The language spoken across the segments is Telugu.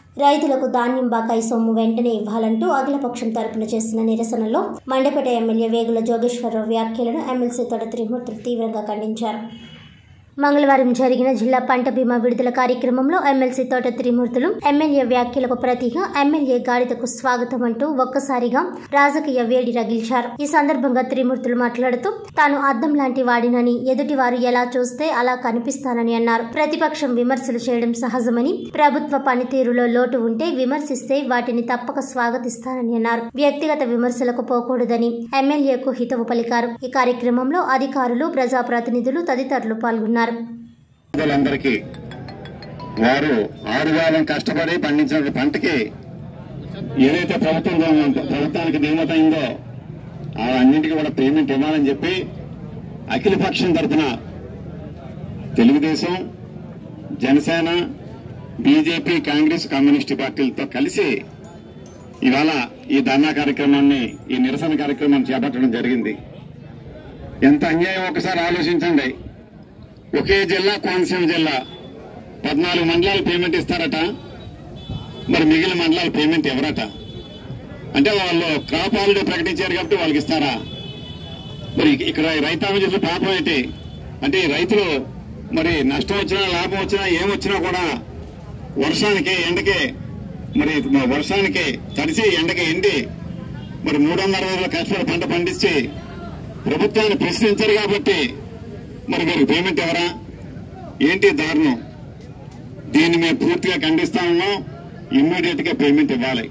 రైతులకు ధాన్యం బకాయి సొమ్ము వెంటనే ఇవ్వాలంటూ అఖిలపక్షం తరపున చేసిన నిరసనలో మండపేట ఎమ్మెల్యే వేగుల జోగేశ్వరరావు వ్యాఖ్యలను ఎమ్మెల్సీ తొడ త్రిమూర్తులు తీవ్రంగా ఖండించారు మంగళవారం జరిగిన జిల్లా పంట బీమా విడుదల కార్యక్రమంలో ఎమ్మెల్సీ తోట త్రిమూర్తులు ఎమ్మెల్యే వ్యాఖ్యలకు ప్రతిగా ఎమ్మెల్యే గాడిదకు స్వాగతం అంటూ ఒక్కసారిగా రాజకీయ వేడి రగిల్చారు ఈ సందర్భంగా త్రిమూర్తులు మాట్లాడుతూ తాను అద్దం లాంటి వాడినని ఎదుటివారు ఎలా చూస్తే అలా కనిపిస్తానని అన్నారు ప్రతిపక్షం విమర్శలు చేయడం సహజమని ప్రభుత్వ పనితీరులో లోటు ఉంటే విమర్శిస్తే వాటిని తప్పక స్వాగతిస్తానని అన్నారు వ్యక్తిగత విమర్శలకు పోకూడదని ఎమ్మెల్యేకు హితవు పలికారు ఈ కార్యక్రమంలో అధికారులు ప్రజాప్రతినిధులు తదితరులు పాల్గొన్నారు రైతులందరికీ వారు ఆరుగాలం కష్టపడి పండించిన పంటకి ఏదైతే ప్రభుత్వం ప్రభుత్వానికి నియమిత అయిందో ఆ అన్నింటికి కూడా పేమెంట్ ఇవ్వాలని చెప్పి అఖిల పక్షం తరఫున తెలుగుదేశం జనసేన బీజేపీ కాంగ్రెస్ కమ్యూనిస్ట్ పార్టీలతో కలిసి ఇవాళ ఈ ధర్నా కార్యక్రమాన్ని ఈ నిరసన కార్యక్రమాన్ని చేపట్టడం జరిగింది ఎంత అన్యాయం ఒకసారి ఆలోచించండి ఒకే జిల్లా కోనసీమ జిల్లా పద్నాలుగు మండలాలు పేమెంట్ ఇస్తారట మరి మిగిలిన మండలాలు పేమెంట్ ఎవరట అంటే వాళ్ళు క్రాప్ హాలిడే ప్రకటించారు కాబట్టి వాళ్ళకి ఇస్తారా మరి ఇక్కడ రైతాంగం చేసిన పాపం ఏంటి అంటే ఈ రైతులు మరి నష్టం వచ్చినా లాభం వచ్చినా ఏమొచ్చినా కూడా వర్షానికి ఎండకి మరి వర్షానికి తడిసి ఎండకి ఎండి మరి మూడు వందల అరవై రోజులు కష్టపడి పంట పండించి ప్రభుత్వాన్ని ప్రశ్నించారు కాబట్టి మరి మీరు పేమెంట్ ఎవరా ఏంటి దారుణం దీన్ని మేము పూర్తిగా ఖండిస్తా ఉన్నాం ఇమ్మీడియట్ గా పేమెంట్ ఇవ్వాలి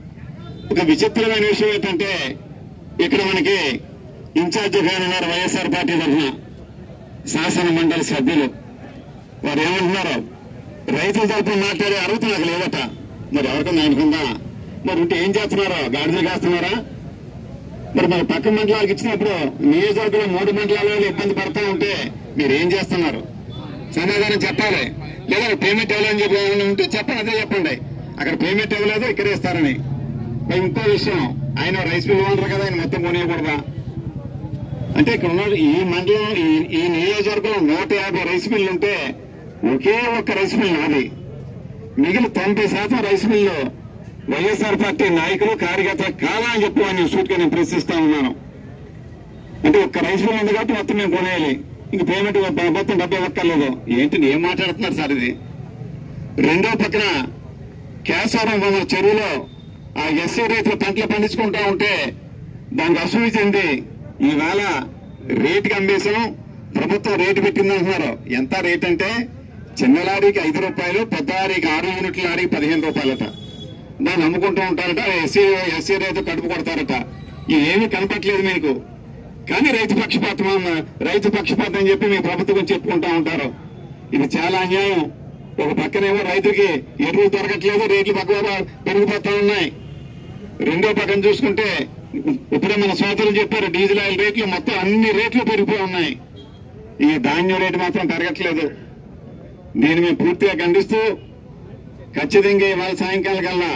ఒక విచిత్రమైన విషయం ఏంటంటే ఇక్కడ మనకి ఇన్ఛార్జ్ గా ఉన్నారు వైఎస్ఆర్ పార్టీ తరఫున శాసన మండలి సభ్యులు వారు ఏమంటున్నారు రైతుల తరఫున మాట్లాడే అర్హత నాకు లేదట మరి ఎవరికన్నా ఆయనకుందా మరి ఉంటే ఏం చేస్తున్నారో గాడిదలు కాస్తున్నారా మరి మన పక్క మండలాలకు ఇచ్చినప్పుడు నియోజకవర్గంలో మూడు మండలాల వాళ్ళు ఇబ్బంది పడతా ఉంటే మీరు ఏం చేస్తున్నారు సమాధానం చెప్పాలి లేదా పేమెంట్ ఇవ్వాలని చెప్పి ఏమైనా ఉంటే చెప్పండి అదే చెప్పండి అక్కడ పేమెంట్ ఇవ్వలేదు ఇక్కడ ఇస్తారని మరి ఇంకో విషయం ఆయన రైస్ మిల్ ఓనర్ కదా ఆయన మొత్తం కొనియకూడదా అంటే ఇక్కడ ఉన్న ఈ మండలం ఈ- ఈ నియోజకవర్గంలో నూట యాభై రైస్ మిల్లు ఉంటే ఒకే ఒక్క రైస్ మిల్ నాది మిగిలిన తొంభై శాతం రైస్ మిల్లు వైఎస్ఆర్ పార్టీ నాయకులు కార్యకర్తలు కాదా అని చెప్పి వాడిని సూట్గా నేను ప్రశ్నిస్తా ఉన్నాను అంటే ఒక్క రైస్ మిల్ ఉంది కాబట్టి మొత్తం మేము కొనేయాలి ఇంక పేమెంట్ మొత్తం డబ్బు ఇవ్వక్కర్లేదు ఏంటి ఏం మాట్లాడుతున్నారు సార్ ఇది రెండో పక్కన కేశవరం మన చెరువులో ఆ ఎస్సీ రైతులు పంటలు పండించుకుంటా ఉంటే దానికి అసూయ చెంది ఈవేళ రేటుకి అమ్మేసాం ప్రభుత్వం రేటు పెట్టింది అంటున్నారు ఎంత రేట్ అంటే చిన్న లారీకి ఐదు రూపాయలు పెద్ద లారీకి ఆరు యూనిట్ల లారీకి పదిహేను రూపాయలట దాన్ని అమ్ముకుంటూ ఉంటారట ఎస్సీ ఎస్సీ రైతు కడుపు కొడతారట ఇవేమీ కనపట్లేదు మీకు కానీ రైతు పక్షపాతం అన్న- రైతు పక్షపాతం అని చెప్పి మీ ప్రభుత్వం చెప్పుకుంటా ఉంటారు ఇది చాలా అన్యాయం ఒక పక్కనేమో రైతుకి ఎరువులు దొరకట్లేదు రేట్లు పక్క పెరిగిపోతా ఉన్నాయి రెండో పక్కన చూసుకుంటే ఇప్పుడే మన సోదరులు చెప్పారు డీజిల్ ఆయిల్ రేట్లు మొత్తం అన్ని రేట్లు పెరిగిపోయి ఉన్నాయి ఈ ధాన్యం రేటు మాత్రం పెరగట్లేదు దీన్ని మేము పూర్తిగా ఖండిస్తూ ఖచ్చితంగా ఇవాళ సాయంకాలం కల్లా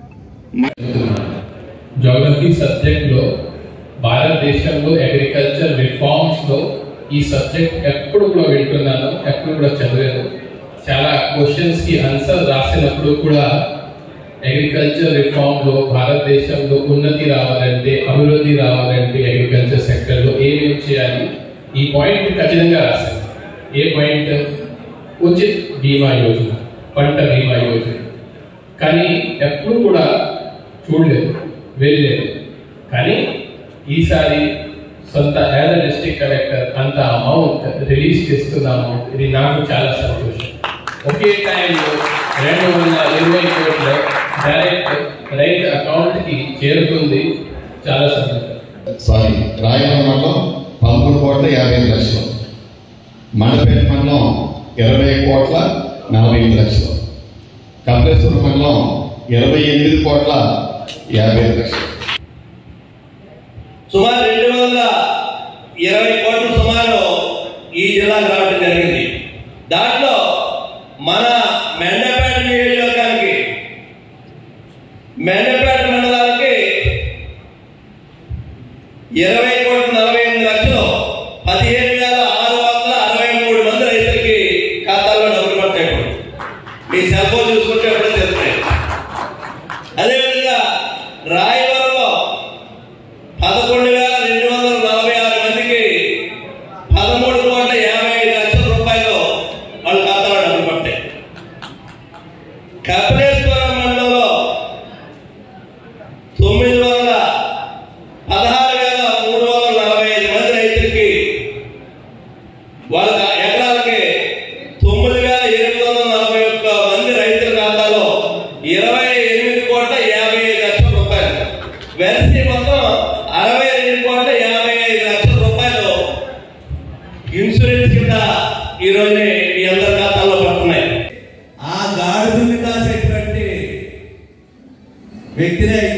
జోగ్రఫీ సబ్జెక్ట్లో భారతదేశంలో అగ్రికల్చర్ రిఫార్మ్స్ లో ఈ సబ్జెక్ట్ ఎప్పుడు కూడా వింటున్నాను ఎప్పుడు కూడా చదివాను చాలా క్వశ్చన్స్ కి ఆన్సర్ రాసినప్పుడు కూడా అగ్రికల్చర్ రిఫార్మ్ లో భారతదేశంలో ఉన్నతి రావాలంటే అభివృద్ధి రావాలంటే అగ్రికల్చర్ సెక్టర్ లో ఏమేం చేయాలి ఈ పాయింట్ ఖచ్చితంగా రాశాను ఏ పాయింట్ ఉచిత్ బీమా యోజన పంట బీమా యోజన కానీ ఎప్పుడు కూడా చూడలేదు వెళ్ళలేదు కానీ ఈసారి సొంత యాజ్ డిస్ట్రిక్ట్ కలెక్టర్ అంత అమౌంట్ రిలీజ్ చేస్తున్నాము ఇది నాకు చాలా సంతోషం ఒకే టైంలో రెండు వందల ఇరవై కోట్ల డైరెక్ట్ రైతు అకౌంట్ కి చేరుతుంది చాలా సంతోషం సారీ రాయవరం మండలం పదమూడు కోట్ల యాభై ఐదు లక్షలు మండపేట మండలం ఇరవై కోట్ల నలభై ఐదు లక్షలు కపిలేశ్వరం మండలం ఇరవై ఎనిమిది కోట్ల యాభై ఐదు లక్షలు సుమారు రెండు వందల ఇరవై కోట్లు సుమారు ఈ జిల్లాకు రావడం జరిగింది దాంట్లో మన మెండపేట నియోజకవర్గానికి మెండపేట మండలానికి ఇరవై కోట్ల నలభై ఎనిమిది లక్షలు పదిహేను వేల ఆరు వందల అరవై మూడు మంది రైతులకి ఖాతాల్లో డబ్బులు పడతాయి ఇప్పుడు. మీ సెల్ ఫోన్ చూసుకుంటే ఎప్పుడో తెలుస్తాయి కపిలేశ్వరం మండలంలో తొమ్మిది వందల పదహారు వేల మూడు వందల నలభై ఐదు మంది రైతులకి వాళ్ళ ఎకరాలకి తొమ్మిది వేల ఎనిమిది వందల నలభై ఒక్క మంది రైతుల ఖాతాలో ఇరవై ఎనిమిది కోట్ల యాభై ఐదు లక్షల రూపాయలు వెరసి మొత్తం అరవై రెండు కోట్ల యాభై ఐదు లక్షల రూపాయలు ఇన్సూరెన్స్ కింద ఈ రోజు మీ అందరి ఖాతాలో పడుతున్నాయి ఆ గాడిదని కాసేటువంటి వ్యక్తినే